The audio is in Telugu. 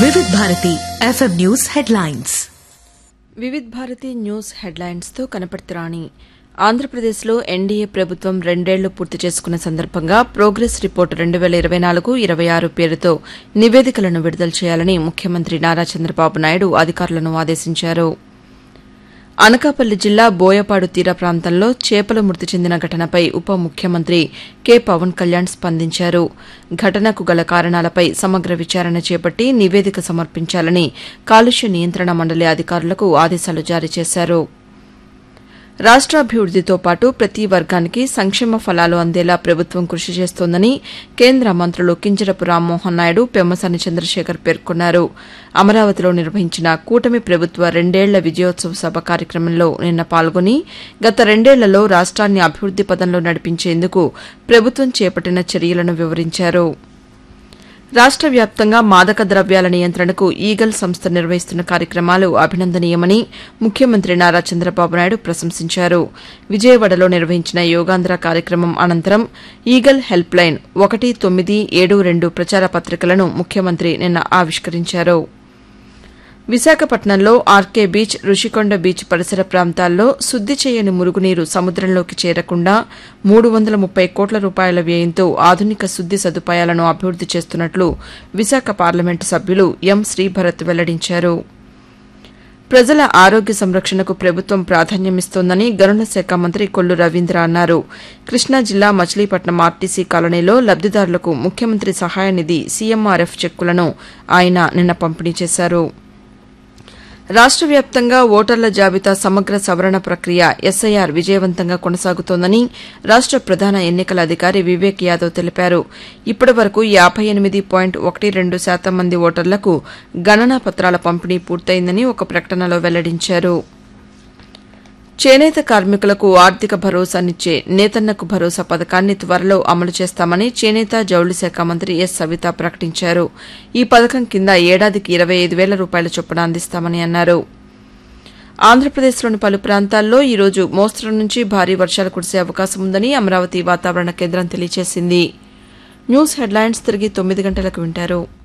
వివిధ Bharati FM news headlines Vividh Bharati news హెడ్లైన్స్తో కనపడుతురాణి ఆంధ్రప్రదేశ్లో ఎన్డీఏ ప్రభుత్వం రెండేళ్లు పూర్తి చేసుకున్న సందర్భంగా ప్రోగ్రెస్ రిపోర్టు రెండు వేల ఇరవై నాలుగు ఇరవై ఆరు పేరుతో నివేదికలను విడుదల చేయాలని ముఖ్యమంత్రి నారా చంద్రబాబు నాయుడు అధికారులను ఆదేశించారు అనకాపల్లి జిల్లా బోయపాడు తీర ప్రాంతంలో చేపలు మృతి చెందిన ఘటనపై ఉప ముఖ్యమంత్రి కె పవన్ కళ్యాణ్ స్పందించారు ఘటనకు గల కారణాలపై సమగ్ర విచారణ చేపట్టి నివేదిక సమర్పించాలని కాలుష్య నియంత్రణ మండలి అధికారులకు ఆదేశాలు జారీ చేశారు రాష్ట్రాభివృద్దితో పాటు ప్రతి వర్గానికి సంక్షేమ ఫలాలు అందేలా ప్రభుత్వం కృషి చేస్తోందని కేంద్ర మంత్రులు కింజరపు రామ్మోహన్ నాయుడు పెమ్మసాని చంద్రశేఖర్ పేర్కొన్నారు అమరావతిలో నిర్వహించిన కూటమి ప్రభుత్వ రెండేళ్ల విజయోత్సవ సభ కార్యక్రమంలో నిన్న పాల్గొని గత రెండేళ్లలో రాష్ట్రాన్ని అభివృద్ది పదంలో నడిపించేందుకు ప్రభుత్వం చేపట్టిన చర్యలను వివరించారు రాష్ట్ర వ్యాప్తంగా మాదక ద్రవ్యాల నియంత్రణకు ఈగల్ సంస్థ నిర్వహిస్తున్న కార్యక్రమాలు అభినందనీయమని ముఖ్యమంత్రి నారా చంద్రబాబు నాయుడు ప్రశంసించారు విజయవాడలో నిర్వహించిన యోగాంధ్ర కార్యక్రమం అనంతరం ఈగల్ హెల్ప్ లైన్ ఒకటి తొమ్మిది ఏడు రెండు ప్రచార పత్రికలను ముఖ్యమంత్రి నిన్న ఆవిష్కరించారు విశాఖపట్నంలో ఆర్కే బీచ్ రుషికొండ బీచ్ పరిసర ప్రాంతాల్లో శుద్ది చేయని మురుగునీరు సముద్రంలోకి చేరకుండా మూడు వందల ముప్పై కోట్ల రూపాయల వ్యయంతో ఆధునిక శుద్ది సదుపాయాలను అభివృద్ది చేస్తున్నట్లు విశాఖ పార్లమెంటు సభ్యులు ఎం శ్రీభరత్ వెల్లడించారు ప్రజల ఆరోగ్య సంరక్షణకు ప్రభుత్వం ప్రాధాన్యమిస్తోందని గనుల శాఖ మంత్రి కొల్లు రవీంద్ర అన్నారు కృష్ణా జిల్లా మచిలీపట్నం ఆర్టీసీ కాలనీలో లబ్దిదారులకు ముఖ్యమంత్రి సహాయ నిధి సీఎంఆర్ఎఫ్ చెక్కులను ఆయన నిన్న పంపిణీ చేశారు రాష్ట్ర వ్యాప్తంగా ఓటర్ల జాబితా సమగ్ర సవరణ ప్రక్రియ ఎస్ఐఆర్ విజయవంతంగా కొనసాగుతోందని రాష్ట్ర ప్రధాన ఎన్నికల అధికారి వివేక్ యాదవ్ తెలిపారు ఇప్పటి వరకు యాబై ఎనిమిది పాయింట్ ఒకటి రెండు శాతం మంది ఓటర్లకు గణనా పత్రాల పంపిణీ పూర్తయిందని ఒక ప్రకటనలో వెల్లడించారు చేనేత కార్మికులకు ఆర్థిక భరోసానిచ్చే నేతన్నకు భరోసా పథకాన్ని త్వరలో అమలు చేస్తామని చేనేత జౌళి శాఖ మంత్రి ఎస్ సవిత ప్రకటించారు ఈ పథకం కింద ఏడాదికి ఇరవై ఐదు వేల రూపాయల చొప్పున అందిస్తామని అన్నారు ఆంధ్రప్రదేశ్లోని పలు ప్రాంతాల్లో ఈ రోజు మోస్తరు నుంచి భారీ వర్షాలు కురిసే అవకాశం ఉందని అమరావతి వాతావరణ కేంద్రం తెలియజేసింది న్యూస్ హెడ్లైన్స్ తిరిగి తొమ్మిది గంటలకు వింటారు